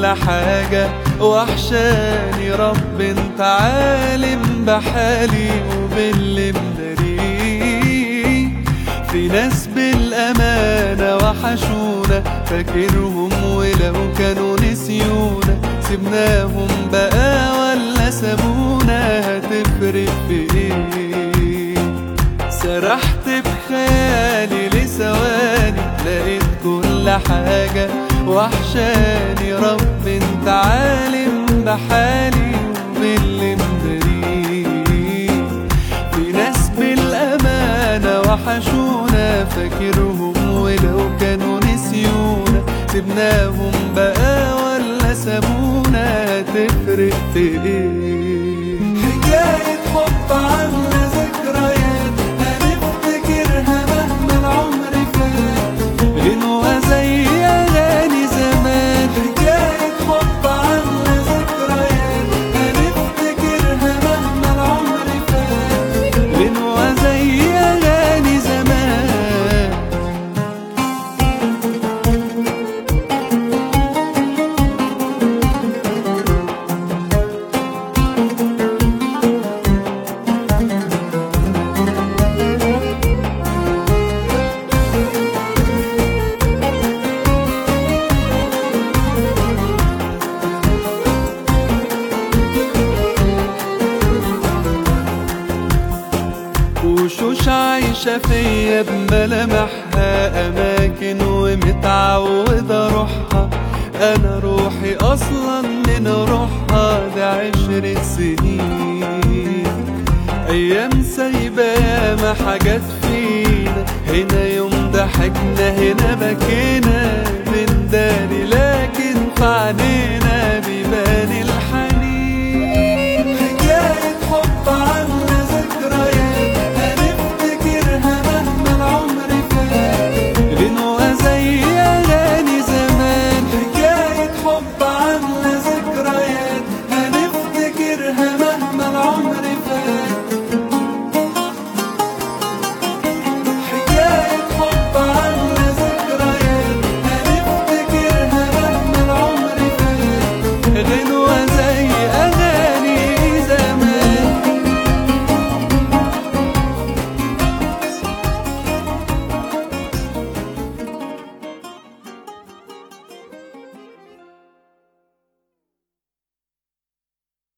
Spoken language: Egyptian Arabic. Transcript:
كل حاجة وحشاني رب انت عالم بحالي وباللي مداريه في ناس بالأمانة وحشونا فاكرهم ولو كانوا نسيونا سيبناهم بقى ولا سابونا هتفرق في ايه سرحت بخيالي لثواني لقيت كل حاجة وحشاني رب انت عالم بحالي وباللي مداريه في ناس بالأمانة وحشونا فاكرهم ولو كانوا نسيونا سيبناهم بقى ولا سابونا هتفرق في ايه حكاية حب عاملة ذكريات هنفتكرها مهما العمر فات غنوة زي أغاني زمان حكاية حب عاملة ذكريات هنفتكرها مهما العمر فات غنوة زي أغاني زمان وشوش عايشة فيا بملامحها أماكن ومتعود أروحها أنا روحي أصلا من روحها ده عشرة سنين أيام سايبة ياما حاجات فينا هنا يوم ضحكنا هنا بكينا